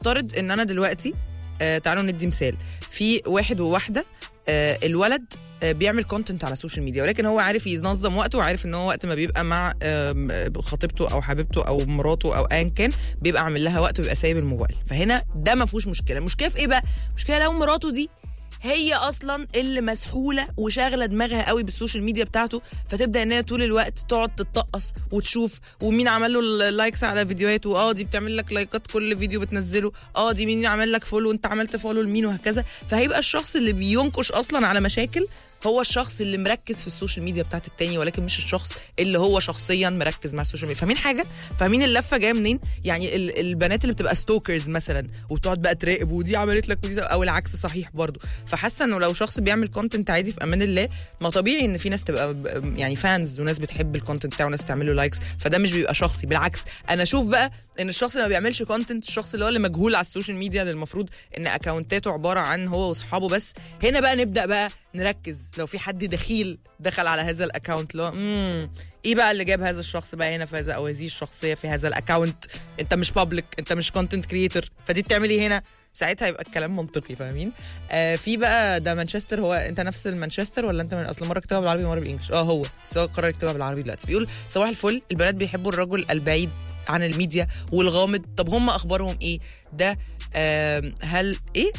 افترض ان انا دلوقتي آه تعالوا ندي مثال في واحد وواحده آه الولد آه بيعمل كونتنت على السوشيال ميديا ولكن هو عارف ينظم وقته وعارف ان هو وقت ما بيبقى مع آم، خطيبته او حبيبته او مراته او ايا كان بيبقى عامل لها وقت وبيبقى سايب الموبايل فهنا ده ما فيهوش مشكله المشكله في ايه بقى المشكله لو مراته دي هي اصلا اللي مسحوله وشاغله دماغها قوي بالسوشيال ميديا بتاعته فتبدا ان هي طول الوقت تقعد تتطقص وتشوف ومين عمل له اللايكس على فيديوهاته اه دي بتعمل لك لايكات كل فيديو بتنزله اه دي مين عمل لك فولو وانت عملت فولو لمين وهكذا فهيبقى الشخص اللي بينكش اصلا على مشاكل هو الشخص اللي مركز في السوشيال ميديا بتاعت التاني ولكن مش الشخص اللي هو شخصيا مركز مع السوشيال ميديا فاهمين حاجه فاهمين اللفه جايه منين يعني ال- البنات اللي بتبقى ستوكرز مثلا وبتقعد بقى تراقب ودي عملت لك ودي او العكس صحيح برضو فحاسه انه لو شخص بيعمل كونتنت عادي في امان الله ما طبيعي ان في ناس تبقى ب- يعني فانز وناس بتحب الكونتنت بتاعه وناس تعمل له لايكس فده مش بيبقى شخصي بالعكس انا اشوف بقى ان الشخص اللي ما بيعملش كونتنت الشخص اللي هو اللي مجهول على السوشيال ميديا اللي المفروض ان اكونتاته عباره عن هو واصحابه بس هنا بقى نبدا بقى نركز لو في حد دخيل دخل على هذا الاكونت اللي هو امم ايه بقى اللي جاب هذا الشخص بقى هنا في هذا او هذه الشخصيه في هذا الاكونت انت مش بابليك انت مش كونتنت كريتور فدي بتعمل ايه هنا ساعتها يبقى الكلام منطقي فاهمين آه في بقى ده مانشستر هو انت نفس المانشستر ولا انت من اصل مره كتبها بالعربي ومره بالانجلش اه هو بس هو قرر يكتبها بالعربي دلوقتي بيقول صباح الفل البنات بيحبوا الرجل البعيد عن الميديا والغامض طب هم اخبارهم ايه ده آه هل ايه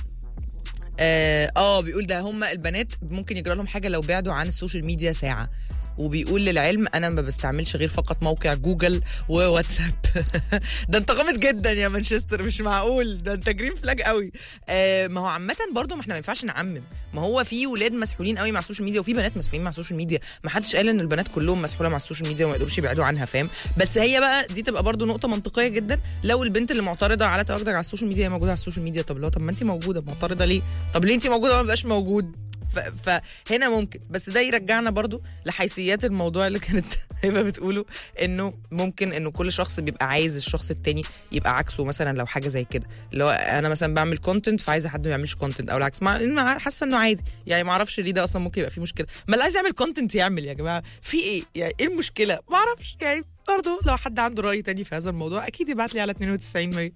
اه آه، بيقول ده هم البنات ممكن يجرى لهم حاجه لو بعدوا عن السوشيال ميديا ساعه وبيقول للعلم انا ما بستعملش غير فقط موقع جوجل وواتساب ده انت غامض جدا يا مانشستر مش معقول ده انت جرين فلاج قوي آه ما هو عامه برضو ما احنا ما ينفعش نعمم ما هو في ولاد مسحولين قوي مع السوشيال ميديا وفي بنات مسحولين مع السوشيال ميديا ما حدش قال ان البنات كلهم مسحوله مع السوشيال ميديا وما يقدروش يبعدوا عنها فاهم بس هي بقى دي تبقى برضو نقطه منطقيه جدا لو البنت اللي معترضه على تواجدك على السوشيال ميديا هي موجوده على السوشيال ميديا طب لو طب ما انت موجوده معترضه ليه طب ليه انت موجوده وما بقاش موجود ف- فهنا ممكن بس ده يرجعنا برضو لحيثيات الموضوع اللي كانت هبه بتقوله انه ممكن انه كل شخص بيبقى عايز الشخص التاني يبقى عكسه مثلا لو حاجه زي كده اللي هو انا مثلا بعمل كونتنت فعايزه حد ما يعملش كونتنت او العكس مع إن مع- حاسه انه عادي يعني ما اعرفش ليه ده اصلا ممكن يبقى فيه مشكله ما اللي عايز يعمل كونتنت يعمل يا جماعه في ايه يعني ايه المشكله ما اعرفش يعني برضه لو حد عنده راي تاني في هذا الموضوع اكيد يبعت لي على 92 100